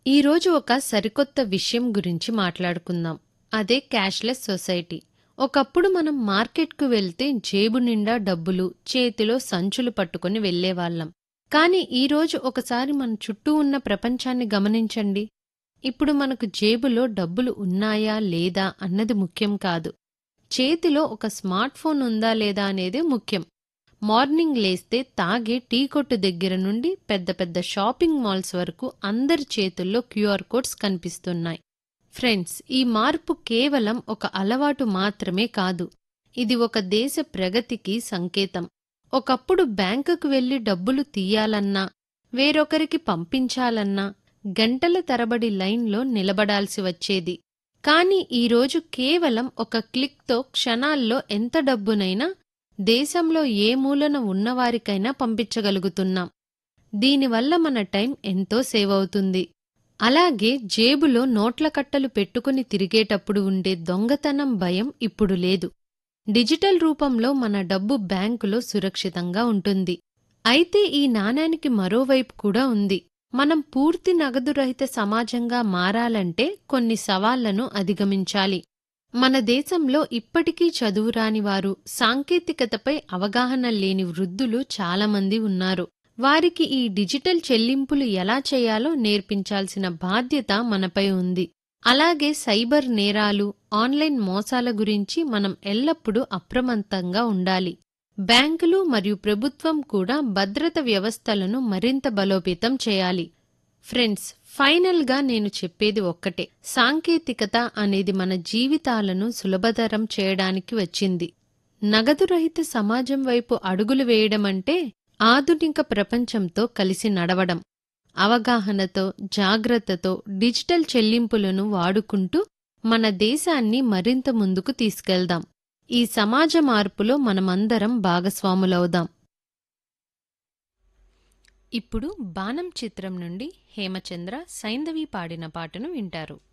ఈరోజు ఒక సరికొత్త విషయం గురించి మాట్లాడుకుందాం అదే క్యాష్లెస్ సొసైటీ ఒకప్పుడు మనం మార్కెట్కు వెళ్తే జేబు నిండా డబ్బులు చేతిలో సంచులు పట్టుకొని వెళ్ళేవాళ్ళం కానీ ఈరోజు ఒకసారి మన చుట్టూ ఉన్న ప్రపంచాన్ని గమనించండి ఇప్పుడు మనకు జేబులో డబ్బులు ఉన్నాయా లేదా అన్నది ముఖ్యం కాదు చేతిలో ఒక స్మార్ట్ ఫోన్ ఉందా లేదా అనేదే ముఖ్యం మార్నింగ్ లేస్తే తాగే టీ కొట్టు దగ్గర నుండి పెద్ద పెద్ద షాపింగ్ మాల్స్ వరకు అందరి చేతుల్లో క్యూఆర్ కోడ్స్ కనిపిస్తున్నాయి ఫ్రెండ్స్ ఈ మార్పు కేవలం ఒక అలవాటు మాత్రమే కాదు ఇది ఒక దేశ ప్రగతికి సంకేతం ఒకప్పుడు బ్యాంకుకు వెళ్లి డబ్బులు తీయాలన్నా వేరొకరికి పంపించాలన్నా గంటల తరబడి లైన్లో నిలబడాల్సి వచ్చేది కానీ ఈరోజు కేవలం ఒక క్లిక్తో క్షణాల్లో ఎంత డబ్బునైనా దేశంలో ఏ మూలన ఉన్నవారికైనా పంపించగలుగుతున్నాం దీనివల్ల మన టైం ఎంతో సేవ్ అవుతుంది అలాగే జేబులో నోట్ల కట్టలు పెట్టుకుని తిరిగేటప్పుడు ఉండే దొంగతనం భయం ఇప్పుడు లేదు డిజిటల్ రూపంలో మన డబ్బు బ్యాంకులో సురక్షితంగా ఉంటుంది అయితే ఈ నాణానికి మరోవైపు కూడా ఉంది మనం పూర్తి నగదు రహిత సమాజంగా మారాలంటే కొన్ని సవాళ్లను అధిగమించాలి మన దేశంలో ఇప్పటికీ చదువురాని వారు సాంకేతికతపై అవగాహన లేని వృద్ధులు చాలామంది ఉన్నారు వారికి ఈ డిజిటల్ చెల్లింపులు ఎలా చేయాలో నేర్పించాల్సిన బాధ్యత మనపై ఉంది అలాగే సైబర్ నేరాలు ఆన్లైన్ మోసాల గురించి మనం ఎల్లప్పుడూ అప్రమత్తంగా ఉండాలి బ్యాంకులు మరియు ప్రభుత్వం కూడా భద్రత వ్యవస్థలను మరింత బలోపేతం చేయాలి ఫ్రెండ్స్ ఫైనల్గా నేను చెప్పేది ఒక్కటే సాంకేతికత అనేది మన జీవితాలను సులభతరం చేయడానికి వచ్చింది నగదు రహిత సమాజం వైపు అడుగులు వేయడం అంటే ఆధునిక ప్రపంచంతో కలిసి నడవడం అవగాహనతో జాగ్రత్తతో డిజిటల్ చెల్లింపులను వాడుకుంటూ మన దేశాన్ని మరింత ముందుకు తీసుకెళ్దాం ఈ సమాజ మార్పులో మనమందరం భాగస్వాములవుదాం ఇప్పుడు బాణం చిత్రం నుండి హేమచంద్ర సైంధవి పాడిన పాటను వింటారు